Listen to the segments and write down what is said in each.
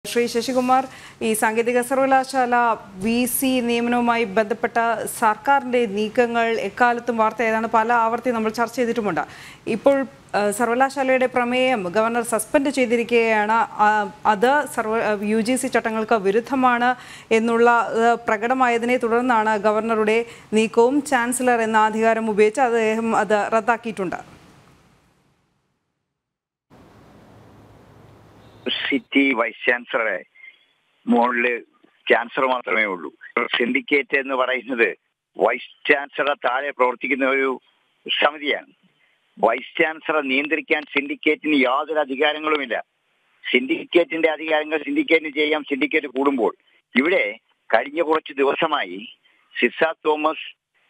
ശ്രീ ശശികുമാർ ഈ സാങ്കേതിക സർവകലാശാല വി സി നിയമനവുമായി ബന്ധപ്പെട്ട സർക്കാരിന്റെ നീക്കങ്ങൾ എക്കാലത്തും വാർത്തയായതാണ് പല ആവർത്തി നമ്മൾ ചർച്ച ചെയ്തിട്ടുമുണ്ട് ഇപ്പോൾ ആ, സർവകലാശാലയുടെ പ്രമേയം ഗവർണർ സസ്പെൻഡ് ചെയ്തിരിക്കുകയാണ് ആ, അത് സർവ യു ജി സി ചട്ടങ്ങൾക്ക് വിരുദ്ധമാണ് എന്നുള്ള ആ, പ്രകടമായതിനെ തുടർന്നാണ് ഗവർണറുടെ നീക്കവും ചാൻസലർ എന്ന അധികാരം ഉപയോഗിച്ച് അദ്ദേഹം അത് റദ്ദാക്കിയിട്ടുണ്ട് സിറ്റി വൈസ് ചാൻസലറെ മുകളില് ചാൻസലർ മാത്രമേ ഉള്ളൂ സിൻഡിക്കേറ്റ് എന്ന് പറയുന്നത് വൈസ് ചാൻസലർ താഴെ പ്രവർത്തിക്കുന്ന ഒരു സമിതിയാണ് വൈസ് ചാൻസലർ നിയന്ത്രിക്കാൻ സിൻഡിക്കേറ്റിന് യാതൊരു അധികാരങ്ങളുമില്ല സിൻഡിക്കേറ്റിന്റെ അധികാരങ്ങൾ സിൻഡിക്കേറ്റിന് ചെയ്യാം സിൻഡിക്കേറ്റ് കൂടുമ്പോൾ ഇവിടെ കഴിഞ്ഞ കുറച്ച് ദിവസമായി സിസ തോമസ്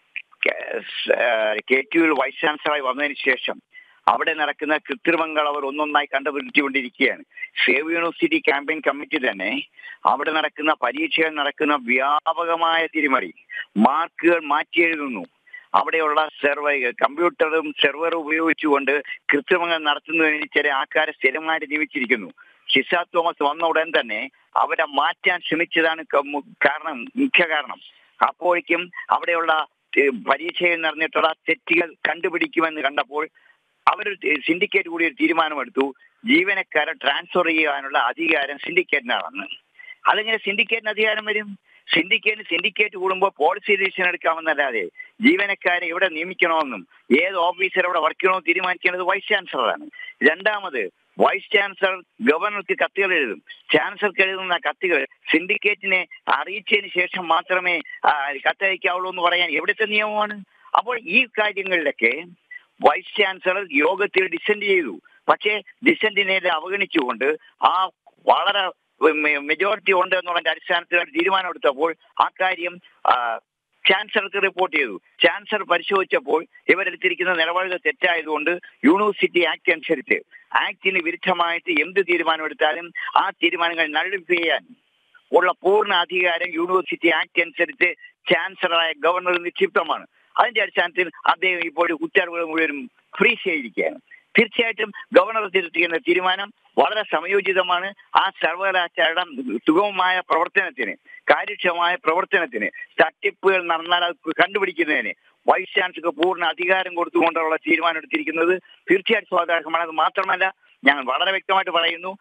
കെ ടിയുവിൽ വൈസ് ചാൻസലറായി വന്നതിന് ശേഷം അവിടെ നടക്കുന്ന കൃത്രിമങ്ങൾ അവർ ഒന്നൊന്നായി കണ്ടുപിടിച്ചുകൊണ്ടിരിക്കുകയാണ് സേവ് യൂണിവേഴ്സിറ്റി ക്യാമ്പയിൻ കമ്മിറ്റി തന്നെ അവിടെ നടക്കുന്ന പരീക്ഷകൾ നടക്കുന്ന വ്യാപകമായ തിരിമറി മാർക്കുകൾ മാറ്റി എഴുതുന്നു അവിടെയുള്ള സെർവർ കമ്പ്യൂട്ടറും സെർവറും ഉപയോഗിച്ചുകൊണ്ട് കൃത്രിമങ്ങൾ നടത്തുന്നതിന് ചില ആൾക്കാരെ സ്ഥിരമായിട്ട് നിയമിച്ചിരിക്കുന്നു ഷിസ തോമസ് വന്ന ഉടൻ തന്നെ അവരെ മാറ്റാൻ ശ്രമിച്ചതാണ് ക- മു- കാരണം മുഖ്യ കാരണം അപ്പോഴേക്കും അവിടെയുള്ള ഏഹ്, പരീക്ഷയിൽ നടന്നിട്ടുള്ള തെറ്റുകൾ കണ്ടുപിടിക്കുമെന്ന് കണ്ടപ്പോൾ അവർ സിൻഡിക്കേറ്റ് കൂടി ഒരു തീരുമാനമെടുത്തു ജീവനക്കാരെ ട്രാൻസ്ഫർ ചെയ്യാനുള്ള അധികാരം സിൻഡിക്കേറ്റിനാണെന്ന് അതെങ്ങനെ സിൻഡിക്കേറ്റിന് അധികാരം വരും സിൻഡിക്കേറ്റ് സിൻഡിക്കേറ്റ് കൂടുമ്പോൾ പോളിസി ഡിസിഷൻ എടുക്കാമെന്നല്ലാതെ ജീവനക്കാരെ എവിടെ നിയമിക്കണമെന്നും ഏത് ഓഫീസർ എവിടെ വർക്ക് ചെയ്യണമെന്ന് തീരുമാനിക്കേണ്ടത് വൈസ് ചാൻസലറാണ് രണ്ടാമത് വൈസ് ചാൻസലർ ഗവർണർക്ക് കത്തുകൾ എഴുതും ചാൻസലർക്ക് എഴുതുന്ന കത്തുകൾ സിൻഡിക്കേറ്റിനെ അറിയിച്ചതിന് ശേഷം മാത്രമേ ആ, കത്തയക്കാവുള്ളൂ എന്ന് പറയാൻ എവിടുത്തെ നിയമമാണ് അപ്പോൾ ഈ കാര്യങ്ങളിലൊക്കെ വൈസ് ചാൻസലർ യോഗത്തിൽ ഡിസെൻഡ് ചെയ്തു പക്ഷേ ഡിസെന്റിനെ അവഗണിച്ചുകൊണ്ട് ആ വളരെ മെജോറിറ്റി ഉണ്ട് എന്നുള്ളതിന്റെ അടിസ്ഥാനത്തിൽ ഒരു തീരുമാനമെടുത്തപ്പോൾ ആ കാര്യം ആ, ചാൻസലർക്ക് റിപ്പോർട്ട് ചെയ്തു ചാൻസലർ പരിശോധിച്ചപ്പോൾ ഇവരെടുത്തിരിക്കുന്ന നിലപാടുകൾ തെറ്റായതുകൊണ്ട് യൂണിവേഴ്സിറ്റി ആക്ട് അനുസരിച്ച് ആക്ടിന് വിരുദ്ധമായിട്ട് എന്ത് തീരുമാനമെടുത്താലും ആ തീരുമാനങ്ങൾ നള്ളിഫൈ ചെയ്യാൻ ഉള്ള പൂർണ്ണ അധികാരം യൂണിവേഴ്സിറ്റി ആക്ട് അനുസരിച്ച് ചാൻസലറായ ഗവർണർ നിക്ഷിപ്തമാണ് അതിന്റെ അടിസ്ഥാനത്തിൽ അദ്ദേഹം ഇപ്പോൾ ഉത്തരവുകൾ മുഴുവനും ഫ്രീസ് ചെയ്തിരിക്കുകയാണ് തീർച്ചയായിട്ടും ഗവർണർ തിരുത്തിക്കുന്ന തീരുമാനം വളരെ സമയോചിതമാണ് ആ സർവകലാശാലയുടെ സുഗമമായ പ്രവർത്തനത്തിന് കാര്യക്ഷമമായ പ്രവർത്തനത്തിന് തട്ടിപ്പുകൾ നടന്നാൽ അത് കണ്ടുപിടിക്കുന്നതിന് വൈസ് ചാൻസലർക്ക് പൂർണ്ണ അധികാരം കൊടുത്തുകൊണ്ടുള്ള തീരുമാനം എടുത്തിരിക്കുന്നത് തീർച്ചയായിട്ടും സ്വാഗതാർഹമാണ് അത് മാത്രമല്ല ഞങ്ങൾ വളരെ വ്യക്തമായിട്ട് പറയുന്നു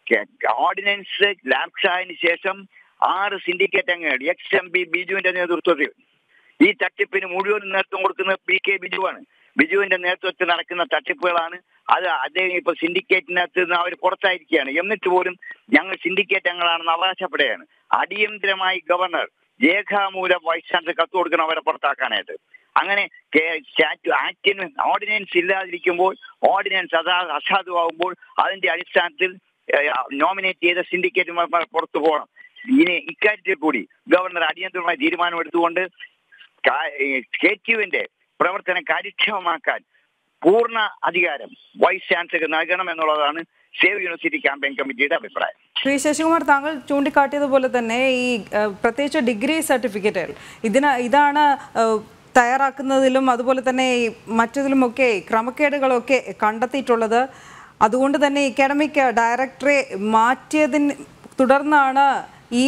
ഓർഡിനൻസ് ലാപ്സ് ആയതിനു ശേഷം ആറ് സിൻഡിക്കേറ്റ് അംഗങ്ങൾ എക്സ് എം പി ബിജുവിന്റെ നേതൃത്വത്തിൽ ഈ തട്ടിപ്പിന് മുഴുവൻ നേതൃത്വം കൊടുക്കുന്നത് പി കെ ബിജുവാണ് ബിജുവിന്റെ നേതൃത്വത്തിൽ നടക്കുന്ന തട്ടിപ്പുകളാണ് അത് അദ്ദേഹം ഇപ്പൊ സിൻഡിക്കേറ്റിനകത്ത് നിന്ന് അവർ പുറത്തായിരിക്കുകയാണ് എന്നിട്ട് പോലും ഞങ്ങൾ സിൻഡിക്കേറ്റ് അംഗങ്ങളാണെന്ന് അവകാശപ്പെടുകയാണ് അടിയന്തരമായി ഗവർണർ രേഖാമൂലം വൈസ് ചാൻസലർ കത്ത് കൊടുക്കണം അവരെ പുറത്താക്കാനായിട്ട് അങ്ങനെ ആക്ടിന് ഓർഡിനൻസ് ഇല്ലാതിരിക്കുമ്പോൾ ഓർഡിനൻസ് അതാ അസാധുവാകുമ്പോൾ അതിന്റെ അടിസ്ഥാനത്തിൽ നോമിനേറ്റ് ചെയ്ത സിൻഡിക്കേറ്റ് പുറത്തു പോകണം ഇനി ഇക്കാര്യത്തിൽ കൂടി ഗവർണർ അടിയന്തരമായി തീരുമാനമെടുത്തുകൊണ്ട് കെ ടിയുവിന്റെ പ്രവർത്തനം കാര്യക്ഷമമാക്കാൻ പൂർണ്ണ അധികാരം വൈസ് ചാൻസലർക്ക് നൽകണം എന്നുള്ളതാണ് സേവ് യൂണിവേഴ്സിറ്റി ക്യാമ്പയിൻ കമ്മിറ്റിയുടെ അഭിപ്രായം ശ്രീ ശശികുമാർ താങ്കൾ ചൂണ്ടിക്കാട്ടിയതുപോലെ തന്നെ ഈ ഏഹ്, പ്രത്യേകിച്ച് ഡിഗ്രി സർട്ടിഫിക്കറ്റുകൾ ഇതിന് ഇതാണ് ഏഹ്, തയ്യാറാക്കുന്നതിലും അതുപോലെ തന്നെ ഈ മറ്റതിലുമൊക്കെ ക്രമക്കേടുകളൊക്കെ കണ്ടെത്തിയിട്ടുള്ളത് അതുകൊണ്ട് തന്നെ അക്കാഡമിക് ഡയറക്ടറെ മാറ്റിയതിന് തുടർന്നാണ് ഈ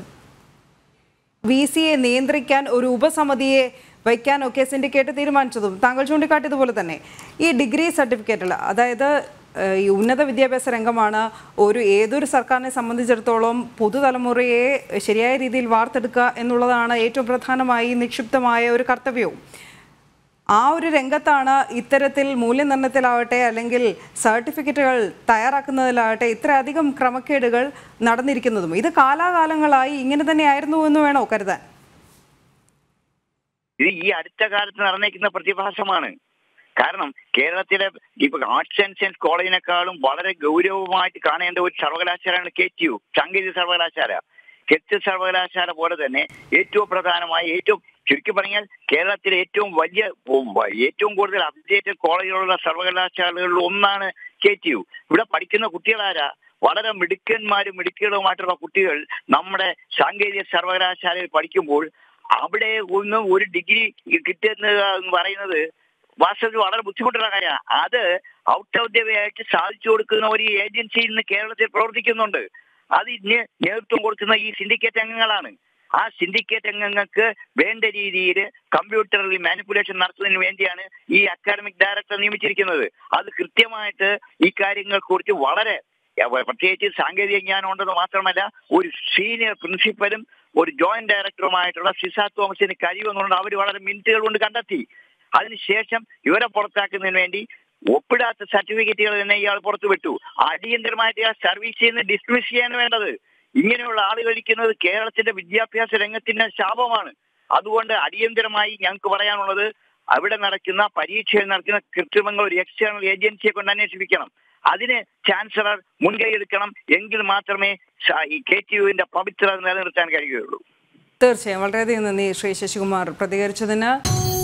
വി സിയെ നിയന്ത്രിക്കാൻ ഒരു ഉപസമിതിയെ വയ്ക്കാനൊക്കെ സിൻഡിക്കേറ്റ് തീരുമാനിച്ചതും താങ്കൾ ചൂണ്ടിക്കാട്ടിയതുപോലെ തന്നെ ഈ ഡിഗ്രി സർട്ടിഫിക്കറ്റിൽ അതായത് ഏഹ്, ഈ ഉന്നത വിദ്യാഭ്യാസ രംഗമാണ് ഒരു ഏതൊരു സർക്കാരിനെ സംബന്ധിച്ചിടത്തോളം പുതുതലമുറയെ ശരിയായ രീതിയിൽ വാർത്തെടുക്കുക എന്നുള്ളതാണ് ഏറ്റവും പ്രധാനമായി നിക്ഷിപ്തമായ ഒരു കർത്തവ്യവും ആ ഒരു രംഗത്താണ് ഇത്തരത്തിൽ മൂല്യനിർണ്ണയത്തിലാവട്ടെ അല്ലെങ്കിൽ സർട്ടിഫിക്കറ്റുകൾ തയ്യാറാക്കുന്നതിലാവട്ടെ ഇത്രയധികം ക്രമക്കേടുകൾ നടന്നിരിക്കുന്നതും ഇത് കാലാകാലങ്ങളായി ഇങ്ങനെ തന്നെയായിരുന്നു എന്ന് വേണോ കരുതാൻ ഇത് ഈ അടുത്ത കാലത്ത് നടന്നേക്കുന്ന പ്രതിഭാസമാണ് കാരണം കേരളത്തിലെ ഇപ്പൊ ആർട്സ് ആൻഡ് സയൻസ് കോളേജിനേക്കാളും വളരെ ഗൗരവമായിട്ട് കാണേണ്ട ഒരു സർവകലാശാലയാണ് കെ ടി യു സാങ്കേതിക സർവകലാശാല കെച്ച് സർവകലാശാല പോലെ തന്നെ ഏറ്റവും പ്രധാനമായ ഏറ്റവും ചുരുക്കി പറഞ്ഞാൽ കേരളത്തിലെ ഏറ്റവും വലിയ ഏറ്റവും കൂടുതൽ അപ്ഡേറ്റഡ് കോളേജുകളുള്ള സർവകലാശാലകളിൽ ഒന്നാണ് കെ ടി യു ഇവിടെ പഠിക്കുന്ന കുട്ടികളാരാ വളരെ മിടുക്കന്മാരും മിടുക്കുകളുമായിട്ടുള്ള കുട്ടികൾ നമ്മുടെ സാങ്കേതിക സർവകലാശാലയിൽ പഠിക്കുമ്പോൾ അവിടെ ഒന്നും ഒരു ഡിഗ്രി കിട്ടുന്നത് എന്ന് പറയുന്നത് വാസ്തവത്തിൽ വളരെ ബുദ്ധിമുട്ടുള്ള കാര്യമാണ് അത് ഔട്ട് ഓഫ് ദ വേ ആയിട്ട് സാധിച്ചു കൊടുക്കുന്ന ഒരു ഏജൻസി ഇന്ന് കേരളത്തിൽ പ്രവർത്തിക്കുന്നുണ്ട് അതിന് നേതൃത്വം കൊടുക്കുന്ന ഈ സിൻഡിക്കേറ്റ് അംഗങ്ങളാണ് ആ സിൻഡിക്കേറ്റ് അംഗങ്ങൾക്ക് വേണ്ട രീതിയിൽ കമ്പ്യൂട്ടറിൽ മാനിപ്പുലേഷൻ നടത്തുന്നതിന് വേണ്ടിയാണ് ഈ അക്കാഡമിക് ഡയറക്ടർ നിയമിച്ചിരിക്കുന്നത് അത് കൃത്യമായിട്ട് ഈ കാര്യങ്ങളെ കുറിച്ച് വളരെ അഹ് പ്രത്യേകിച്ച് സാങ്കേതിക ജ്ഞാനം ഉണ്ടെന്ന് മാത്രമല്ല ഒരു സീനിയർ പ്രിൻസിപ്പലും ഒരു ജോയിന്റ് ഡയറക്ടറുമായിട്ടുള്ള സിസാ തോമസിന് കഴിവെന്നുള്ളത് അവർ വളരെ മിനിറ്റുകൾ കൊണ്ട് കണ്ടെത്തി അതിനുശേഷം ഇവരെ പുറത്താക്കുന്നതിന് വേണ്ടി ഒപ്പിടാത്ത സർട്ടിഫിക്കറ്റുകൾ തന്നെ ഇയാൾ പുറത്തുവിട്ടു അടിയന്തരമായിട്ട് ഇയാൾ സർവീസിൽ നിന്ന് ഡിസ്മിസ് ചെയ്യാൻ വേണ്ടത് ഇങ്ങനെയുള്ള ആളുകൾ ഇരിക്കുന്നത് കേരളത്തിന്റെ വിദ്യാഭ്യാസ രംഗത്തിന്റെ ശാപമാണ് അതുകൊണ്ട് അടിയന്തരമായി ഞങ്ങൾക്ക് പറയാനുള്ളത് അവിടെ നടക്കുന്ന പരീക്ഷയിൽ നടക്കുന്ന കൃത്രിമങ്ങൾ ഒരു എക്സ്റ്റേണൽ ഏജൻസിയെ കൊണ്ട് അന്വേഷിപ്പിക്കണം അതിന് ചാൻസലർ മുൻകൈ എടുക്കണം എങ്കിൽ മാത്രമേ സ- ഈ കെ ടി യുവിന്റെ പവിത്രത നിലനിർത്താൻ കഴിയുകയുള്ളൂ തീർച്ചയായും വളരെയധികം നന്ദി ശ്രീ ശശികുമാർ പ്രതികരിച്ചതിന്